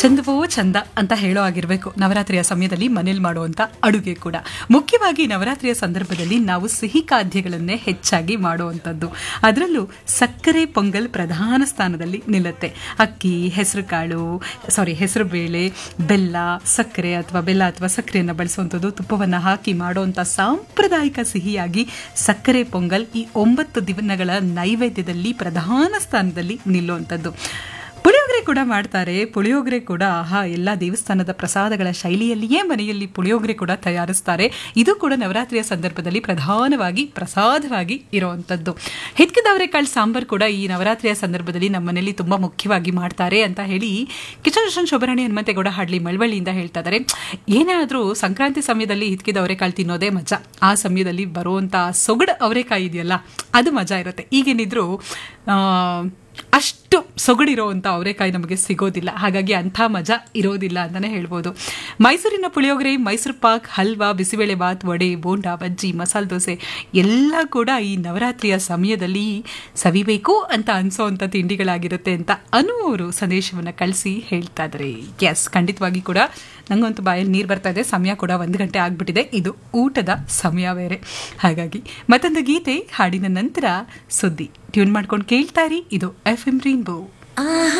ಚಂದವೋ ಚಂದ ಅಂತ ಹೇಳೋ ಆಗಿರಬೇಕು ನವರಾತ್ರಿಯ ಸಮಯದಲ್ಲಿ ಮನೇಲಿ ಮಾಡುವಂಥ ಅಡುಗೆ ಕೂಡ ಮುಖ್ಯವಾಗಿ ನವರಾತ್ರಿಯ ಸಂದರ್ಭದಲ್ಲಿ ನಾವು ಸಿಹಿ ಖಾದ್ಯಗಳನ್ನೇ ಹೆಚ್ಚಾಗಿ ಮಾಡುವಂಥದ್ದು ಅದರಲ್ಲೂ ಸಕ್ಕರೆ ಪೊಂಗಲ್ ಪ್ರಧಾನ ಸ್ಥಾನದಲ್ಲಿ ನಿಲ್ಲುತ್ತೆ ಅಕ್ಕಿ ಹೆಸರು ಕಾಳು ಸಾರಿ ಹೆಸರು ಬೇಳೆ ಬೆಲ್ಲ ಸಕ್ಕರೆ ಅಥವಾ ಬೆಲ್ಲ ಅಥವಾ ಸಕ್ಕರೆಯನ್ನು ಬಳಸುವಂಥದ್ದು ತುಪ್ಪವನ್ನು ಹಾಕಿ ಮಾಡುವಂಥ ಸಾಂಪ್ರದಾಯಿಕ ಸಿಹಿಯಾಗಿ ಸಕ್ಕರೆ ಪೊಂಗಲ್ ಈ ಒಂಬತ್ತು ದಿನಗಳ ನೈವೇದ್ಯದಲ್ಲಿ ಪ್ರಧಾನ ಸ್ಥಾನದಲ್ಲಿ ನಿಲ್ಲುವಂಥದ್ದು ಪುಳಿಯೋಗರೆ ಕೂಡ ಮಾಡ್ತಾರೆ ಪುಳಿಯೋಗರೆ ಕೂಡ ಆಹಾ ಎಲ್ಲ ದೇವಸ್ಥಾನದ ಪ್ರಸಾದಗಳ ಶೈಲಿಯಲ್ಲಿಯೇ ಮನೆಯಲ್ಲಿ ಪುಳಿಯೋಗರೆ ಕೂಡ ತಯಾರಿಸ್ತಾರೆ ಇದು ಕೂಡ ನವರಾತ್ರಿಯ ಸಂದರ್ಭದಲ್ಲಿ ಪ್ರಧಾನವಾಗಿ ಪ್ರಸಾದವಾಗಿ ಇರುವಂಥದ್ದು ಹಿತ್ಕಿದವರೆ ಕಾಳು ಸಾಂಬಾರ್ ಕೂಡ ಈ ನವರಾತ್ರಿಯ ಸಂದರ್ಭದಲ್ಲಿ ನಮ್ಮ ಮನೆಯಲ್ಲಿ ತುಂಬ ಮುಖ್ಯವಾಗಿ ಮಾಡ್ತಾರೆ ಅಂತ ಹೇಳಿ ಕಿಚನ್ ರೋಷನ್ ಶೋಭರಾಣಿ ಹನುಮಂತೇಗೌಡ ಹಾಡ್ಲಿ ಮಳವಳ್ಳಿಯಿಂದ ಹೇಳ್ತಾ ಇದ್ದಾರೆ ಏನೇ ಆದರೂ ಸಂಕ್ರಾಂತಿ ಸಮಯದಲ್ಲಿ ಹಿತ್ಕಿದ ಅವರೆಕಾಳು ತಿನ್ನೋದೇ ಮಜಾ ಆ ಸಮಯದಲ್ಲಿ ಬರುವಂಥ ಸೊಗಡು ಅವರೆಕಾಯಿ ಇದೆಯಲ್ಲ ಅದು ಮಜಾ ಇರುತ್ತೆ ಈಗೇನಿದ್ರು ಆ, ಅಷ್ಟು ಸೊಗಡಿರೋವಂಥ ಅವರೆಕಾಯಿ ನಮಗೆ ಸಿಗೋದಿಲ್ಲ ಹಾಗಾಗಿ ಅಂಥ ಮಜಾ ಇರೋದಿಲ್ಲ ಅಂತಲೇ ಹೇಳ್ಬೋದು ಮೈಸೂರಿನ ಪುಳಿಯೋಗರೆ ಮೈಸೂರು ಪಾಕ್ ಹಲ್ವಾ ಬಿಸಿಬೇಳೆ ಬಾತ್ ವಡೆ ಬೋಂಡಾ ಬಜ್ಜಿ ಮಸಾಲೆ ದೋಸೆ ಎಲ್ಲ ಕೂಡ ಈ ನವರಾತ್ರಿಯ ಸಮಯದಲ್ಲಿ ಸವಿಬೇಕು ಅಂತ ಅನಿಸೋವಂಥ ತಿಂಡಿಗಳಾಗಿರುತ್ತೆ ಅಂತ ಅನ್ನುವರು ಸಂದೇಶವನ್ನು ಕಳಿಸಿ ಹೇಳ್ತಾ ಇದ್ದಾರೆ ಎಸ್ ಖಂಡಿತವಾಗಿ ಕೂಡ ನಂಗಂತೂ ಬಾಯಲ್ಲಿ ನೀರು ಬರ್ತಾ ಇದೆ ಸಮಯ ಕೂಡ ಒಂದು ಗಂಟೆ ಆಗಿಬಿಟ್ಟಿದೆ ಇದು ಊಟದ ಸಮಯ ಬೇರೆ ಹಾಗಾಗಿ ಮತ್ತೊಂದು ಗೀತೆ ಹಾಡಿನ ನಂತರ ಸುದ್ದಿ ಟ್ಯೂನ್ ಮಾಡ್ಕೊಂಡು ಕೇಳ್ತಾ ಇರಿ ಇದು ಎಫ್ ಎಂ ರೈನ್ಬೋ